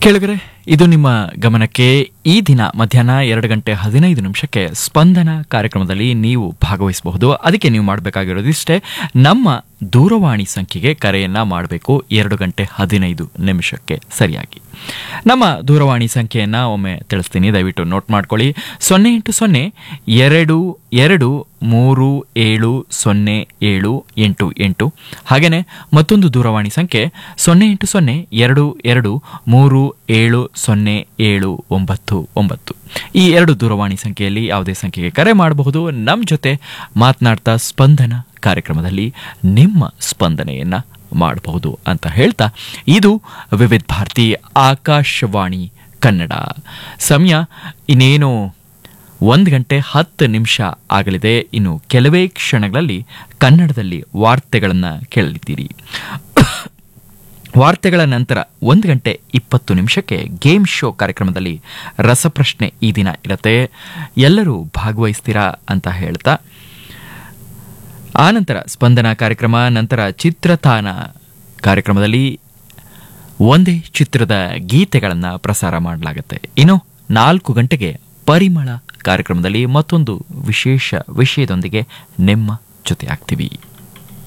ಕೇಳಿದರೆ ಇದು ನಿಮ್ಮ ಗಮನಕ್ಕೆ ಈ ದಿನ ಮಧ್ಯಾಹ್ನ ಎರಡು ಗಂಟೆ ಹದಿನೈದು ನಿಮಿಷಕ್ಕೆ ಸ್ಪಂದನ ಕಾರ್ಯಕ್ರಮದಲ್ಲಿ ನೀವು ಭಾಗವಹಿಸಬಹುದು ಅದಕ್ಕೆ ನೀವು ಮಾಡಬೇಕಾಗಿರೋದು ಇಷ್ಟೇ ನಮ್ಮ ದೂರವಾಣಿ ಸಂಖ್ಯೆಗೆ ಕರೆಯನ್ನ ಮಾಡಬೇಕು ಎರಡು ಗಂಟೆ ಹದಿನೈದು ನಿಮಿಷಕ್ಕೆ ಸರಿಯಾಗಿ ನಮ್ಮ ದೂರವಾಣಿ ಸಂಖ್ಯೆಯನ್ನ ಒಮ್ಮೆ ತಿಳಿಸ್ತೀನಿ ದಯವಿಟ್ಟು ನೋಟ್ ಮಾಡ್ಕೊಳ್ಳಿ ಸೊನ್ನೆ ಎಂಟು ಸೊನ್ನೆ ಎರಡು ಎರಡು ಮೂರು ಏಳು ಸೊನ್ನೆ ಏಳು ಎಂಟು ಎಂಟು ಹಾಗೆಯೇ ಮತ್ತೊಂದು ದೂರವಾಣಿ ಸಂಖ್ಯೆ ಸೊನ್ನೆ ಎಂಟು ಸೊನ್ನೆ ಎರಡು ಎರಡು ಮೂರು ಏಳು ಸೊನ್ನೆ ಏಳು ಒಂಬತ್ತು ಒಂಬತ್ತು ಈ ಎರಡು ದೂರವಾಣಿ ಸಂಖ್ಯೆಯಲ್ಲಿ ಯಾವುದೇ ಸಂಖ್ಯೆಗೆ ಕರೆ ಮಾಡಬಹುದು ನಮ್ಮ ಜೊತೆ ಮಾತನಾಡ್ತಾ ಸ್ಪಂದನ ಕಾರ್ಯಕ್ರಮದಲ್ಲಿ ನಿಮ್ಮ ಸ್ಪಂದನೆಯನ್ನ ಮಾಡಬಹುದು ಅಂತ ಹೇಳ್ತಾ ಇದು ವಿವಿಧ ಭಾರತಿ ಆಕಾಶವಾಣಿ ಕನ್ನಡ ಸಮಯ ಇನ್ನೇನು ಒಂದು ಗಂಟೆ ಹತ್ತು ನಿಮಿಷ ಆಗಲಿದೆ ಇನ್ನು ಕೆಲವೇ ಕ್ಷಣಗಳಲ್ಲಿ ಕನ್ನಡದಲ್ಲಿ ವಾರ್ತೆಗಳನ್ನು ಕೇಳಲಿದ್ದೀರಿ ವಾರ್ತೆಗಳ ನಂತರ ಒಂದು ಗಂಟೆ ಇಪ್ಪತ್ತು ನಿಮಿಷಕ್ಕೆ ಗೇಮ್ ಶೋ ಕಾರ್ಯಕ್ರಮದಲ್ಲಿ ರಸಪ್ರಶ್ನೆ ಈ ದಿನ ಇರುತ್ತೆ ಎಲ್ಲರೂ ಭಾಗವಹಿಸ್ತೀರಾ ಅಂತ ಹೇಳ್ತಾ ಆನಂತರ ಸ್ಪಂದನ ಕಾರ್ಯಕ್ರಮ ನಂತರ ಚಿತ್ರತಾನ ಕಾರ್ಯಕ್ರಮದಲ್ಲಿ ಒಂದೇ ಚಿತ್ರದ ಗೀತೆಗಳನ್ನು ಪ್ರಸಾರ ಮಾಡಲಾಗುತ್ತೆ ಇನ್ನು ನಾಲ್ಕು ಗಂಟೆಗೆ ಪರಿಮಳ ಕಾರ್ಯಕ್ರಮದಲ್ಲಿ ಮತ್ತೊಂದು ವಿಶೇಷ ವಿಷಯದೊಂದಿಗೆ ನಿಮ್ಮ ಜೊತೆ ಆಗ್ತೀವಿ